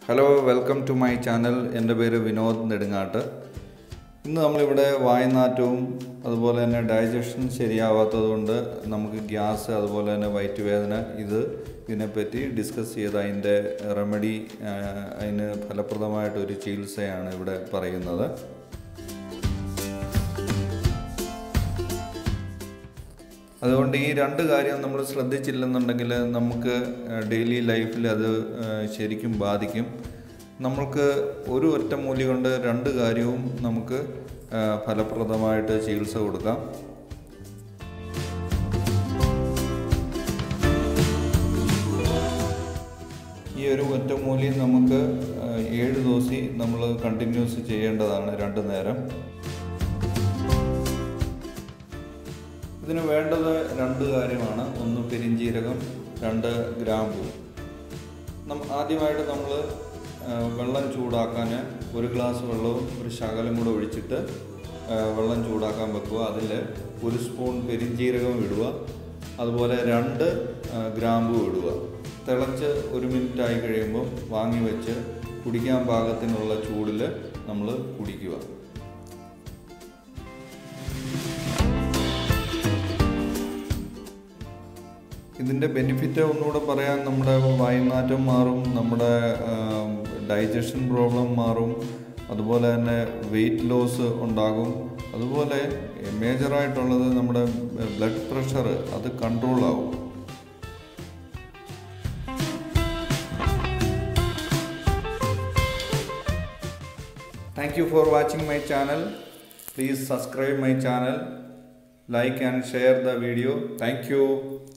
hello welcome to my channel എൻ്റെ പേര് വിനോദ് നെടുങ്ങാട്ട് ഇന്ന് നമ്മളിവിടെ വായുനാറ്റവും അതുപോലെ തന്നെ ഡൈജഷൻ ശരിയാവാത്തത് കൊണ്ട് നമുക്ക് ഗ്യാസ് അതുപോലെ തന്നെ വയറ്റുവേദന ഇത് ഇതിനെപ്പറ്റി ഡിസ്കസ് ചെയ്ത് അതിൻ്റെ റെമഡി അതിന് ഫലപ്രദമായിട്ടൊരു ചികിത്സയാണ് ഇവിടെ പറയുന്നത് അതുകൊണ്ട് ഈ രണ്ട് കാര്യം നമ്മൾ ശ്രദ്ധിച്ചില്ലെന്നുണ്ടെങ്കിൽ നമുക്ക് ഡെയിലി ലൈഫിൽ അത് ശരിക്കും ബാധിക്കും നമ്മൾക്ക് ഒരു ഒറ്റമൂലി കൊണ്ട് രണ്ട് കാര്യവും നമുക്ക് ഫലപ്രദമായിട്ട് ചികിത്സ കൊടുക്കാം ഈ ഒരു ഒറ്റമൂലി നമുക്ക് ഏഴ് ദിവസം നമ്മൾ കണ്ടിന്യൂസ് ചെയ്യേണ്ടതാണ് രണ്ട് നേരം ഇതിന് വേണ്ടത് രണ്ട് കാര്യമാണ് ഒന്ന് പെരിഞ്ചീരകം രണ്ട് ഗ്രാമ്പു നം ആദ്യമായിട്ട് നമ്മൾ വെള്ളം ചൂടാക്കാൻ ഒരു ഗ്ലാസ് വെള്ളവും ഒരു ശകലം കൂടെ ഒഴിച്ചിട്ട് വെള്ളം ചൂടാക്കാൻ വെക്കുക അതിൽ ഒരു സ്പൂൺ പെരിഞ്ചീരകം ഇടുക അതുപോലെ രണ്ട് ഗ്രാമ്പു ഇടുക തിളച്ച് ഒരു മിനിറ്റ് ആയി കഴിയുമ്പോൾ വാങ്ങി വെച്ച് കുടിക്കാൻ പാകത്തിനുള്ള ചൂടിൽ നമ്മൾ കുടിക്കുക ഇതിൻ്റെ ബെനിഫിറ്റ് ഒന്നുകൂടെ പറയാൻ നമ്മുടെ വായുനാറ്റം മാറും നമ്മുടെ ഡൈജഷൻ പ്രോബ്ലം മാറും അതുപോലെ തന്നെ വെയിറ്റ് ലോസ് ഉണ്ടാകും അതുപോലെ മേജറായിട്ടുള്ളത് നമ്മുടെ ബ്ലഡ് പ്രഷർ അത് കൺട്രോൾ ആവും thank you for watching my channel please subscribe my channel like and share the video thank you